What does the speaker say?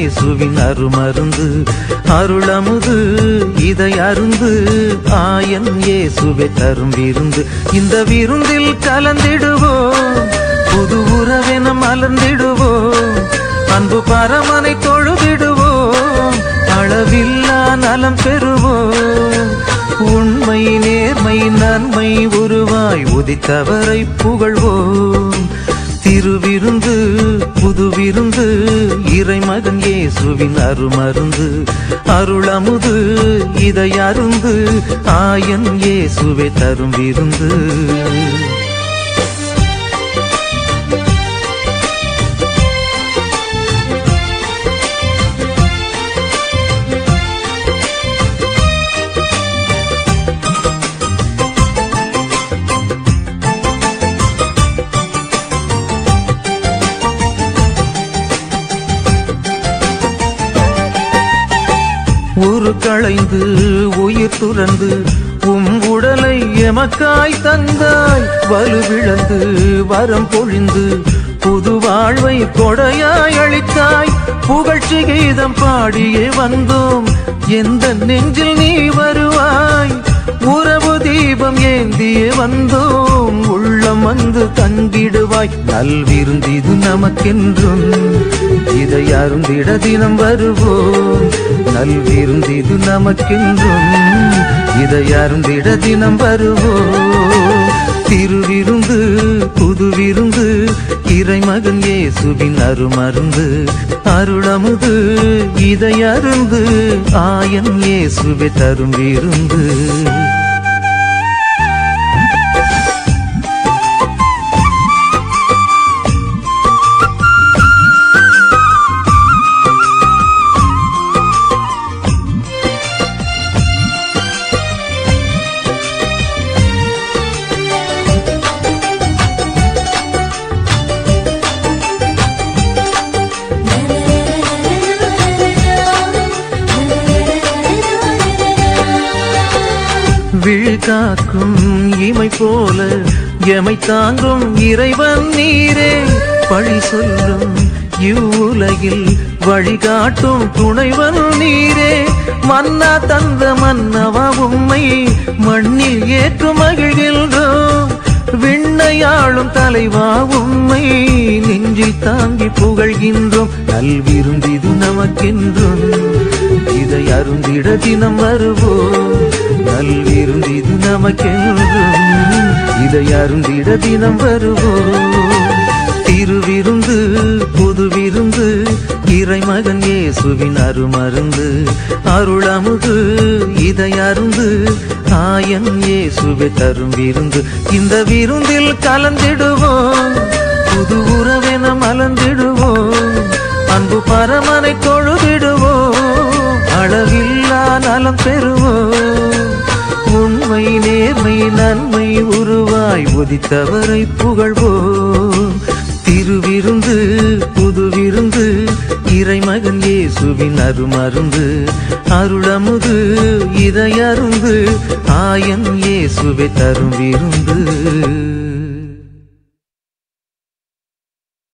இயேசுவின் அருமருந்து அருளமுது இதை அருந்து ஆயன் இயேசுவை தரும் விருந்து இந்த விருந்தில் கலந்திடுவோம் புது உறவென மலர்ந்திடுவோம் அன்பு பரமனை தொழுதிடுவோம் அளவில்லா நலம் பெறுவோம் உண்மை நேர்மை நன்மை உருவாய் உதித்தவரை புகழ்வோம் திருவிருந்து புது விருந்து இறைமகன் இயேசுவின் அருமருந்து அருளமுது இதை அருந்து ஆயன் இயேசுவை தரும் விருந்து ஊரு களைந்து உயிர் துறந்து உம் உடலை எமக்காய் தந்தாய் வலுவிழந்து வரம் பொழிந்து புது வாழ்வை கொடையாய் அளித்தாய் புகழ்ச்சி கீதம் பாடியே வந்தோம் எந்த நெஞ்சில் நீ வருவாய் உறவு தீபம் ஏந்தியே வந்தோம் உள்ளம் வந்து தங்கிடுவாய் நல்விருந்திது நமக்கென்றும் இதை அருந்திட தினம் வருவோம் நல்விருந்திது நமக்கென்றும் இதை அருந்திட தினம் வருவோம் திருவிருந்து புது விருந்து இறைமகன் இயேசுவின் அருமருந்து அருளமுது இதை அருந்து ஆயன் இயேசுவை தரும் விருந்து விழுகாக்கும் இமை போல எமை தாங்கும் இறைவன் நீரே பழி சொல்லும் இவ்வுலகில் வழிகாட்டும் துணைவன் நீரே மன்னா தந்த மன்னவா உம்மை மண்ணில் ஏற்று மகிழ்கின்றோம் விண்ணையாளும் தலைவா உம்மை நெஞ்சில் தாங்கி புகழ்கின்றோம் நல்விருந்திது நமக்கென்றும் இதை அருந்திட தினம் வருவோம் நல்விருந்திது நமக்கென்றும் இதை அருந்திட தினம் வருவோம் திருவிருந்து புது விருந்து இறைமகன் இயேசுவின் அருமருந்து அருளமுது இதை அருந்து ஆயன் இயேசுவை தரும் விருந்து இந்த விருந்தில் கலந்திடுவோம் புது உறவென மலர்ந்திடுவோம் அன்பு பரமனை தொழுதிடுவோம் அளவில்லா நலம் பெறுவோம் உண்மை நேர்மை நன்மை உருவாய் உதித்தவரை புகழ்வோம் திருவிருந்து புது விருந்து இறைமகன் இயேசுவின் அருமருந்து அருளமுது இதை அருந்து ஆயன் இயேசுவை தரும் விருந்து